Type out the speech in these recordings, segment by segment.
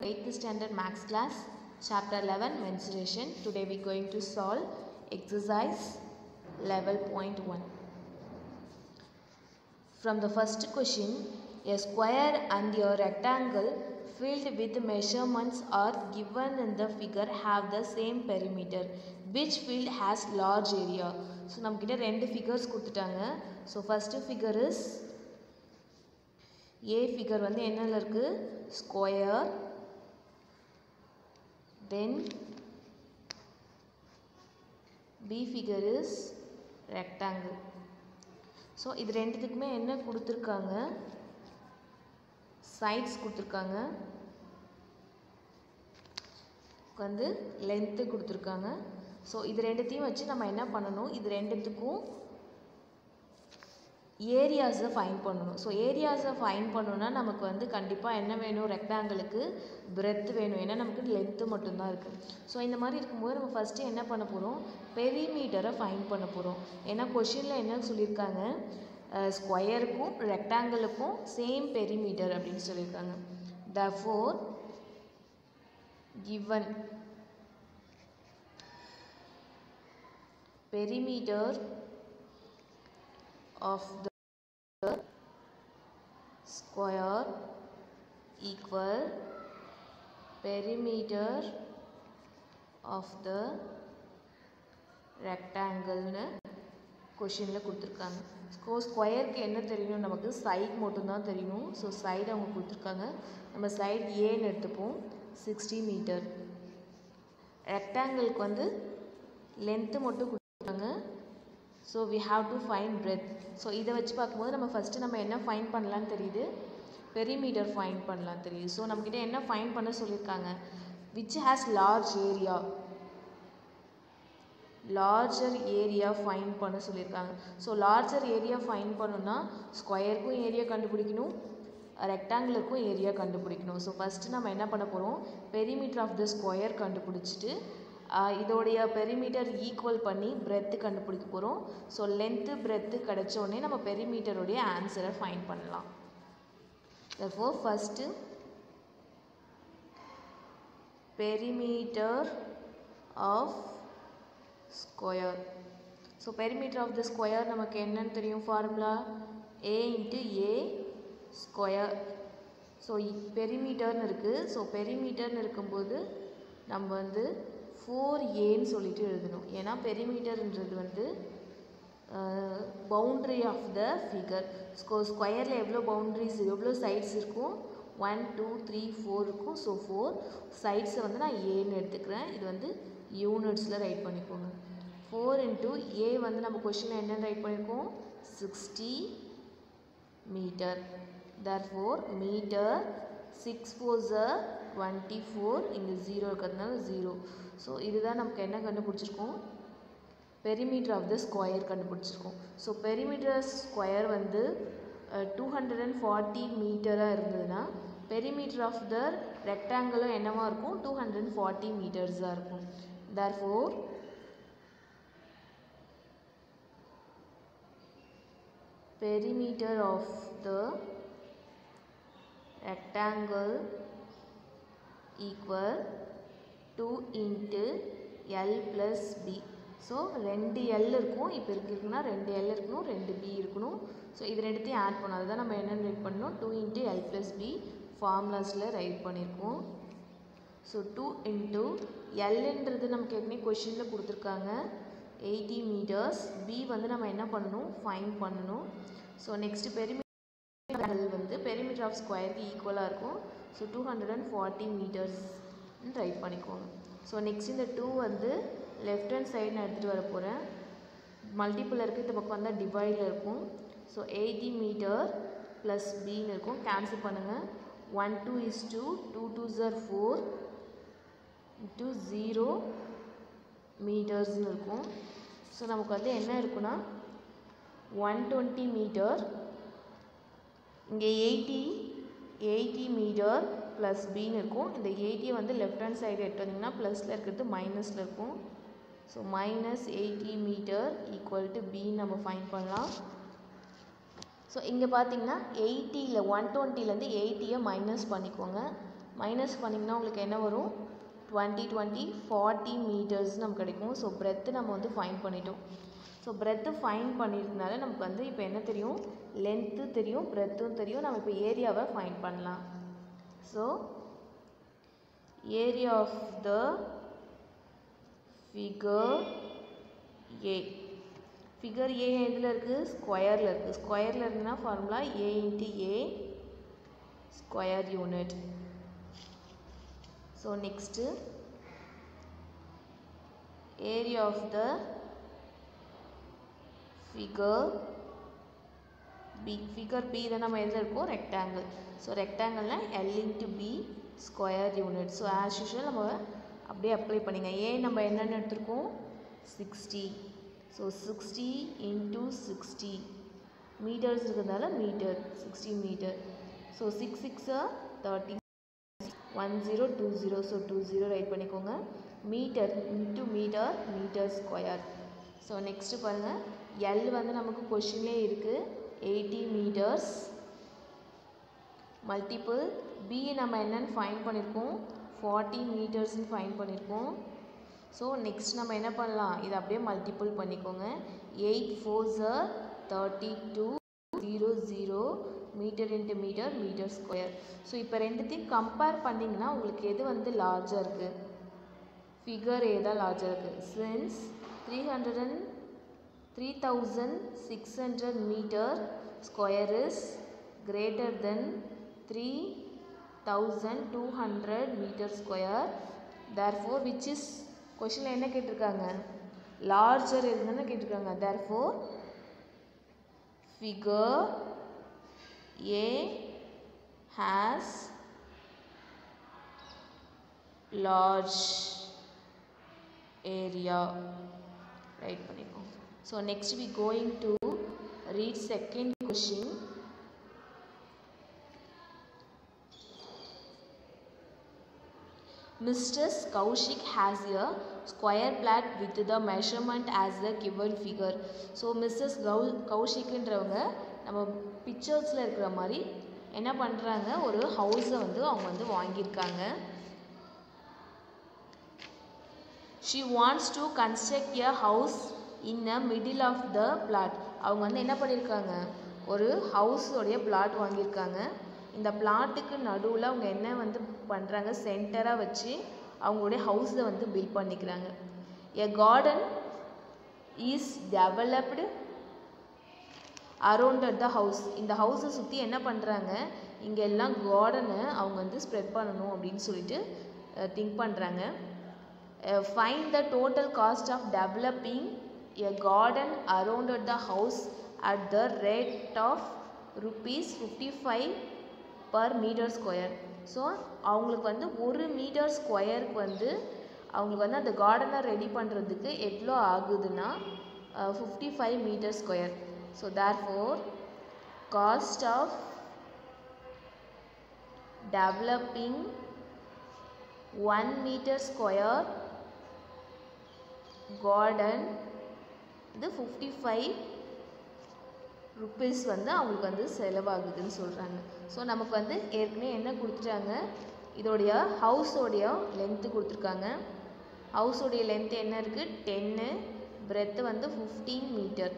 8th standard max class chapter 11 mensuration today we going to solve exercise level point 1 from the first question a square and a rectangle filled with measurements are given in the figure have the same perimeter which field has large area so நம்மக்கிட்ட ரெண்டு figures கொடுத்துட்டாங்க so first figure is A figure வந்து என்னல இருக்குது square then B figure is rectangle so இது ரெண்டுத்துக்குமே என்ன கொடுத்துருக்காங்க சைட்ஸ் கொடுத்துருக்காங்க வந்து லென்த்து கொடுத்துருக்காங்க ஸோ இது ரெண்டுத்தையும் வச்சு நம்ம என்ன பண்ணணும் இது ரெண்டுத்துக்கும் ஏரியாஸை ஃபைன் பண்ணணும் ஸோ ஏரியாஸை ஃபைன் பண்ணணுன்னா நமக்கு வந்து கண்டிப்பாக என்ன வேணும் ரெக்டாங்கிளுக்கு பிரெத் வேணும் ஏன்னா நமக்கு லென்த்து மட்டும்தான் இருக்குது ஸோ இந்த மாதிரி இருக்கும்போது நம்ம ஃபஸ்ட்டு என்ன பண்ண போகிறோம் பெரிமீட்டரை ஃபைன் பண்ண போகிறோம் ஏன்னா கொஷினில் என்ன சொல்லியிருக்காங்க ஸ்கொயருக்கும் ரெக்டாங்கிளுக்கும் சேம் பெரிமீட்டர் அப்படின்னு சொல்லியிருக்காங்க therefore given perimeter of the square equal perimeter of the rectangle கொஷினில் கொடுத்துருக்காங்க ஸோ ஸ்கொயருக்கு என்ன தெரியணும் நமக்கு சைட் மட்டும்தான் தெரியணும் ஸோ சைடு அவங்க கொடுத்துருக்காங்க நம்ம சைடு ஏன்னு எடுத்துப்போம் சிக்ஸ்டி மீட்டர் ரெக்டாங்கிளுக்கு வந்து லென்த்து மட்டும் கொடுத்துருக்காங்க so we have to find breadth so இதை வச்சு பார்க்கும்போது நம்ம ஃபஸ்ட்டு நம்ம என்ன ஃபைன் பண்ணலான்னு தெரியுது பெரிமீட்டர் ஃபைன் பண்ணலாம் தெரியுது ஸோ நம்மக்கிட்ட என்ன ஃபைன் பண்ண சொல்லியிருக்காங்க which has large area larger area find பண்ண சொல்லியிருக்காங்க ஸோ லார்ஜர் ஏரியா ஃபைன் பண்ணணும்னா ஸ்கொயருக்கும் ஏரியா கண்டுபிடிக்கணும் ரெக்டாங்குலருக்கும் ஏரியா கண்டுபிடிக்கணும் ஸோ ஃபஸ்ட்டு நம்ம என்ன பண்ண போகிறோம் பெரிமீட்டர் ஆஃப் த ஸ்கொயர் கண்டுபிடிச்சிட்டு இதோடைய பெரிமீட்டர் ஈக்குவல் பண்ணி பிரெத்து கண்டுபிடிக்க போகிறோம் ஸோ லென்த்து பிரெத்து கிடச்சோடனே நம்ம பெரிமீட்டருடைய ஆன்சரை ஃபைன் பண்ணலாம் therefore first perimeter of square so perimeter of the square நமக்கு என்னன்னு தெரியும் formula A into A square so பெரிமீட்டர்னு இருக்குது ஸோ பெரிமீட்டர்னு இருக்கும்போது நம்ம வந்து ஃபோர் ஏன்னு சொல்லிட்டு எழுதணும் ஏன்னா பெரிமீட்டர்ன்றது வந்து பவுண்ட்ரி ஆஃப் த ஃபிகர் ஸ்கோ ஸ்கொயரில் எவ்வளோ பவுண்ட்ரிஸ் எவ்வளோ சைட்ஸ் இருக்கும் ஒன் டூ த்ரீ ஃபோர் இருக்கும் ஸோ ஃபோர் சைட்ஸை வந்து நான் ஏன்னு எடுத்துக்கிறேன் இது வந்து யூனிட்ஸில் ரைட் பண்ணிக்கோங்க ஃபோர் இன்ட்டு ஏ வந்து நம்ம கொஷினில் என்ன ரைட் பண்ணியிருக்கோம் sixty metre therefore metre six four are twenty four இங்கே ஜீரோ இருக்கிறதுனால ஜீரோ ஸோ இதுதான் நமக்கு என்ன கண்டுபிடிச்சிருக்கோம் பெரிமீட்டர் ஆஃப் த ஸ்கொயர் கண்டுபிடிச்சிருக்கோம் ஸோ பெரிமீட்டர் ஸ்கொயர் வந்து டூ ஹண்ட்ரட் அண்ட் ஃபார்ட்டி மீட்டராக இருந்ததுன்னா பெரிமீட்டர் ஆஃப் த ரெக்டாங்கிளும் என்னவாக இருக்கும் டூ ஹண்ட்ரட் அண்ட் ஃபார்ட்டி மீட்டர்ஸாக இருக்கும் therefore perimeter of the rectangle equal 2 into L plus B so ரெண்டு எல் இருக்கும் இப்போ இருக்குன்னா ரெண்டு எல் இருக்கணும் ரெண்டு பி இருக்கணும் ஸோ இது ரெண்டுத்தையும் ஆட் பண்ணோம் அதுதான் நம்ம என்னென்னு ரைட் பண்ணோம் two into L plus B ஃபார்முலாஸில் ரைட் பண்ணியிருக்கோம் ஸோ டூ இன்ட்டு எல்ன்றது நமக்கு ஏற்கனவே கொஷினில் கொடுத்துருக்காங்க எயிட்டி மீட்டர்ஸ் பி வந்து நம்ம என்ன பண்ணணும் ஃபைன் பண்ணணும் ஸோ நெக்ஸ்ட்டு பெரிமீட்டர் வந்து பெரிமீட்டர் ஆஃப் ஸ்கொயருக்கு ஈக்குவலாக இருக்கும் so two hundred and forty மீட்டர்ஸ்ன்னு ரைட் பண்ணிக்கோங்க ஸோ நெக்ஸ்ட் இந்த டூ வந்து லெஃப்ட் ஹேண்ட் சைடு நான் எடுத்துகிட்டு வர போகிறேன் மல்டிப்பிள் இருக்குது இந்த பக்கம் வந்தால் டிவைடில் இருக்கும் ஸோ எயிட்டி மீட்டர் ப்ளஸ் பின்னு இருக்கும் கேன்சல் பண்ணுங்கள் one two is two two two are four into zero மீட்டர்ஸ்னு இருக்கும் ஸோ நமக்கு வந்து என்ன இருக்குன்னா ஒன் டுவெண்ட்டி மீட்டர் இங்கே எயிட்டி எயிட்டி மீட்டர் ப்ளஸ் பின்னு இருக்கும் இந்த எயிட்டியை வந்து லெஃப்ட் ஹேண்ட் சைடு எடுத்து வந்தீங்கன்னா ப்ளஸில் இருக்கிறது மைனஸில் இருக்கும் so minus eighty metre equal to பின்னு நம்ம ஃபைன் பண்ணலாம் ஸோ இங்கே பார்த்தீங்கன்னா எயிட்டியில் ஒன் டுவெண்ட்டிலேருந்து எயிட்டியை மைனஸ் பண்ணிக்கோங்க மைனஸ் பண்ணிங்கன்னா உங்களுக்கு என்ன வரும் டுவெண்ட்டி டுவெண்ட்டி ஃபார்ட்டி மீட்டர்ஸ் நமக்கு கிடைக்கும் ஸோ பிரெத்து நம்ம வந்து ஃபைன் பண்ணிட்டோம் ஸோ பிரெத்து ஃபைன் பண்ணியிருந்தனால நமக்கு வந்து இப்போ என்ன தெரியும் லென்த்து தெரியும் பிரெத்தும் தெரியும் நம்ம இப்போ ஏரியாவை ஃபைன் பண்ணலாம் so area of the figure A figure A எதில் இருக்குது ஸ்கொயரில் இருக்குது ஸ்கொயரில் இருக்குன்னா formula A into A square unit so next area of the figure B figure B இதை நம்ம எதில் இருக்கோம் ரெக்டாங்கிள் ஸோ ரெக்டாங்கிள்னால் L into B square unit so as usual நம்ம அப்படியே அப்ளை பண்ணிங்க ஏ நம்ம என்னென்னு எடுத்திருக்கோம் sixty so sixty into sixty metres இருக்கிறதுனால metre sixty metre so six சிக்ஸா thirty one zero two zero so two zero write பண்ணிக்கோங்க metre into metre metre square so next பாருங்கள் எல் வந்து நமக்கு கொஷின்லேயே இருக்குது எயிட்டி மீட்டர்ஸ் மல்டிபிள் பி நம்ம என்னென்னு find பண்ணியிருக்கோம் ஃபார்ட்டி மீட்டர்ஸ்னு ஃபைன் பண்ணியிருக்கோம் ஸோ நெக்ஸ்ட் நம்ம என்ன பண்ணலாம் இதை அப்படியே மல்டிபிள் பண்ணிக்கோங்க eight four are thirty two zero zero metre into metre metre square so இப்போ ரெண்டுத்தையும் கம்பேர் பண்ணிங்கன்னா உங்களுக்கு எது வந்து லார்ஜாக இருக்குது ஃபிகர் ஏ தான் லார்ஜாக இருக்குது since three hundred and three thousand six hundred metre square is greater than three thousand two hundred metre square therefore which is கொஷினில் என்ன கேட்டிருக்காங்க லார்ஜர் எதுன்னு கேட்டிருக்காங்க therefore figure A has large area write பண்ணிக்கோங்க so next we going to read second question Mr. Kaushik has a square plat with the measurement as the given figure. So missus கௌ கௌஷிக்ன்றவங்க நம்ம பிக்சர்ஸில் இருக்கிற மாதிரி என்ன பண்ணுறாங்க ஒரு ஹவுஸை வந்து அவங்க வந்து வாங்கியிருக்காங்க she wants to construct a house in a middle of the plot அவங்க வந்து என்ன பண்ணியிருக்காங்க ஒரு ஹவுஸோடைய பிளாட் வாங்கியிருக்காங்க இந்த பிளாட்டுக்கு நடுவில் அவங்க என்ன வந்து பண்ணுறாங்க சென்டராக வச்சு அவங்களுடைய ஹவுஸை வந்து பில்ட் பண்ணிக்கிறாங்க a garden is developed around at the house இந்த ஹவுஸை சுற்றி என்ன பண்ணுறாங்க இங்கே எல்லாம் கார்டனை அவங்க வந்து ஸ்ப்ரெட் பண்ணணும் அப்படின்னு சொல்லிட்டு திங்க் பண்ணுறாங்க find the total cost of developing a garden around at the house at the rate of rupees fifty five per metre square so அவங்களுக்கு வந்து ஒரு மீட்டர் ஸ்கொயருக்கு வந்து அவங்களுக்கு வந்து அந்த கார்டனை ரெடி பண்ணுறதுக்கு எவ்வளோ ஆகுதுன்னா fifty five metre square so therefore cost of developing one metre square garden இது ஃபிஃப்டி ஃபைவ் ருப்பீஸ் வந்து அவங்களுக்கு வந்து செலவாகுதுன்னு சொல்கிறாங்க ஸோ நமக்கு வந்து ஏற்கனவே என்ன கொடுத்துட்டாங்க இதோடைய ஹவுஸோடைய லென்த்து கொடுத்துருக்காங்க ஹவுஸோடைய லென்த் என்ன இருக்குது டென்னு பிரெத்து வந்து fifteen metre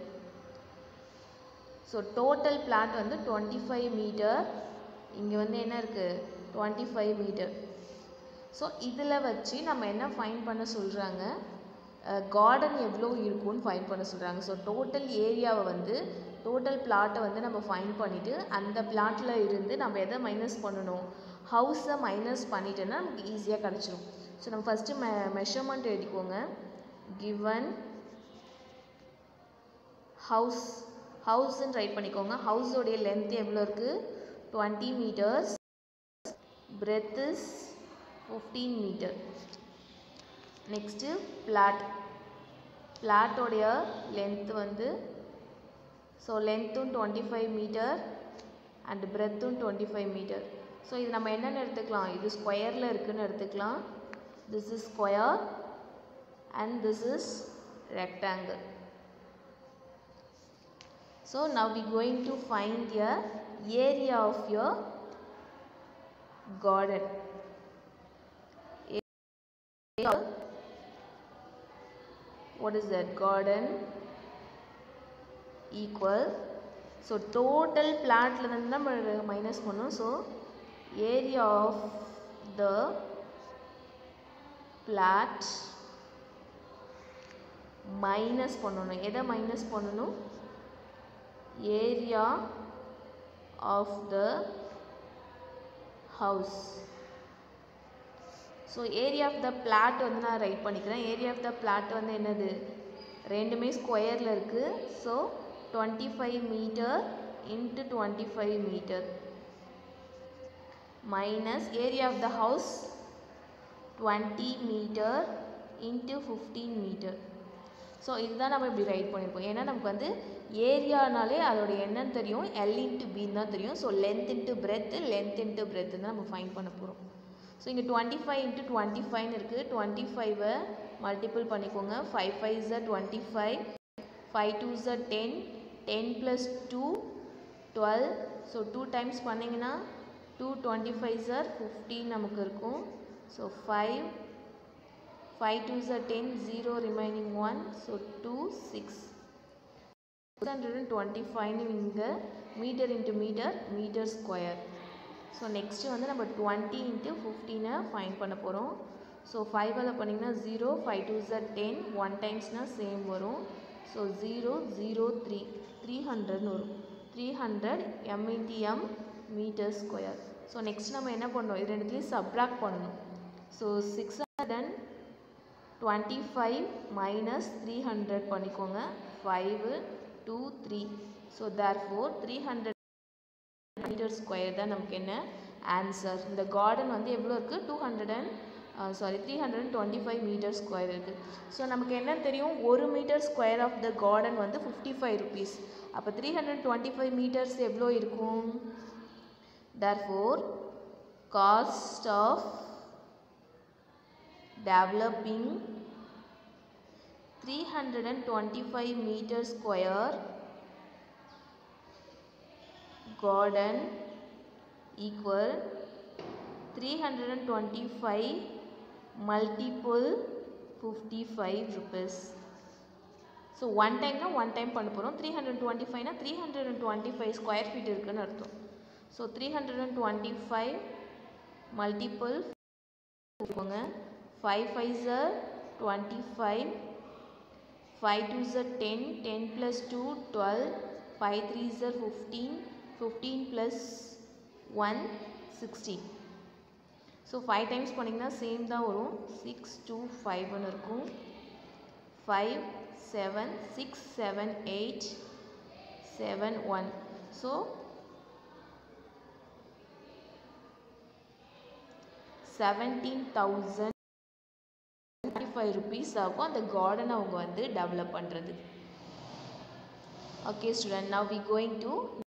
so total plot வந்து டுவெண்ட்டி ஃபைவ் மீட்டர் இங்கே வந்து என்ன இருக்குது டுவெண்ட்டி ஃபைவ் மீட்டர் ஸோ இதில் வச்சு நம்ம என்ன ஃபைன் பண்ண சொல்கிறாங்க கார்டன் எவ்வளோ இருக்கும்னு ஃபைன் பண்ண சொல்கிறாங்க ஸோ டோட்டல் ஏரியாவை வந்து டோட்டல் பிளாட்டை வந்து நம்ம ஃபைன் பண்ணிவிட்டு அந்த பிளாட்டில் இருந்து நம்ம எதை மைனஸ் பண்ணணும் ஹவுஸை மைனஸ் பண்ணிட்டோன்னா நமக்கு ஈஸியாக கிடச்சிரும் ஸோ நம்ம ஃபஸ்ட்டு மெ மெஷர்மெண்ட் எழுதிக்கோங்க கிவன் ஹவுஸ் ஹவுஸ்ன்னு ரைட் பண்ணிக்கோங்க ஹவுஸோடைய லென்த் எவ்வளோ இருக்குது twenty meters breadth is fifteen meter next plot பிளாட்டோடைய லென்த் வந்து ஸோ லென்த்தும் டுவெண்ட்டி ஃபைவ் மீட்டர் அண்ட் பிரெத்தும் டுவெண்ட்டி ஃபைவ் மீட்டர் ஸோ இது நம்ம என்னென்னு எடுத்துக்கலாம் இது ஸ்கொயரில் இருக்குதுன்னு எடுத்துக்கலாம் this is square and this is rectangle so now we going to find the area of your garden what is that garden equal so total பிளாட்ல இருந்து நம்ம மைனஸ் பண்ணோம் so area of the plot minus பண்ணணும் எதை minus பண்ணணும் area of the house so area of the plot வந்து நான் right பண்ணிக்கிறேன் ஏரியா ஆஃப் த பிளாட் வந்து என்னது ரெண்டுமே ஸ்கொயரில் இருக்குது so twenty five meter into twenty five meter minus area of the house twenty meter into fifteen metre so இதுதான் நம்ம இப்படி ரைட் பண்ணியிருக்கோம் ஏன்னா நமக்கு வந்து ஏரியானாலே அதோட என்னன்னு தெரியும் எல் இன்ட்டு பின்னு தான் தெரியும் so length into breadth length into breadth தான் நம்ம ஃபைன் பண்ண போகிறோம் ஸோ இங்கே டுவெண்ட்டி ஃபைவ் இன்ட்டு டுவெண்ட்டி ஃபைவ்னு இருக்குது டுவெண்ட்டி ஃபைவை மல்டிபிள் பண்ணிக்கோங்க ஃபைவ் ஃபைவ் ஜர் டுவெண்ட்டி ஃபைவ் ஃபைவ் டூ ஜர் ten ten plus two twelve so two times பண்ணிங்கன்னா டூ டுவெண்ட்டி ஃபைவ் ஜர் ஃபிஃப்டீன் நமக்கு இருக்கும் ஸோ ஃபைவ் ஃபைவ் டூ ஜர் ten zero remaining one so two six six hundred and twenty ஃபைவ்னு இங்கே meter into metre metre square so next வந்து நம்ம twenty into ஃபிஃப்டீனை fine பண்ண போகிறோம் ஸோ ஃபைவால் பண்ணிங்கன்னா ஜீரோ ஃபைவ் டூ ஜர் டென் ஒன் டைம்ஸ்னால் சேம் வரும் so zero zero three three ஹண்ட்ரட்னு வரும் three hundred M into M meter square so next நம்ம என்ன பண்ணணும் இது ரெண்டுத்துலேயும் சப்ராக்ட் பண்ணணும் so six hundred and twenty five minus three hundred பண்ணிக்கோங்க five two three so therefore three hundred metre square தான் நமக்கு என்ன ஆன்சர் இந்த கார்டன் வந்து எவ்வளோ இருக்குது two hundred and sorry three hundred and twenty five metre square இருக்குது so நமக்கு என்ன தெரியும் ஒரு meter square of the garden வந்து ஃபிஃப்டி ஃபைவ் ருபீஸ் அப்போ three hundred twenty five meters எவ்வளோ இருக்கும் therefore cost of developing 325 meter square garden equal 325 multiple 55 rupees so one டைம்னா ஒன் டைம் பண்ண போகிறோம் த்ரீ ஹண்ட்ரட் டுவெண்ட்டி ஃபைவ்னா three hundred and twenty five square feet இருக்குன்னு அர்த்தம் so three hundred and twenty five multiple போங்க five five ஜர் twenty five five two ஜர் ten ten plus two twelve five three ஜர் fifteen fifteen plus one sixteen so five times பண்ணிங்கன்னா same தான் வரும் six two ஃபைவ்னு இருக்கும் five seven six seven eight seven one so seventeen thousand twenty five rupees ஆகும் அந்த garden அவங்க வந்து டெவலப் பண்ணுறது okay student now we going to